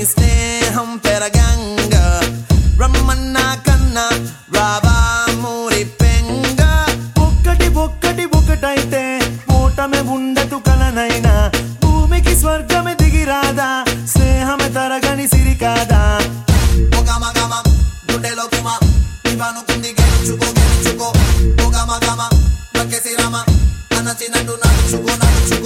స్నేహం పెరగంగ రమ్మన్నా కన్నా రావా మూరి పెంగ ఒక్కటి ఒక్కటి ఒకటైతే ఓటమే ఉండదు కలనైనా భూమికి స్వర్గమే దిగిరాదా స్నేహమే తరగని సిరి కాదా ఒక మగమ గుండెలో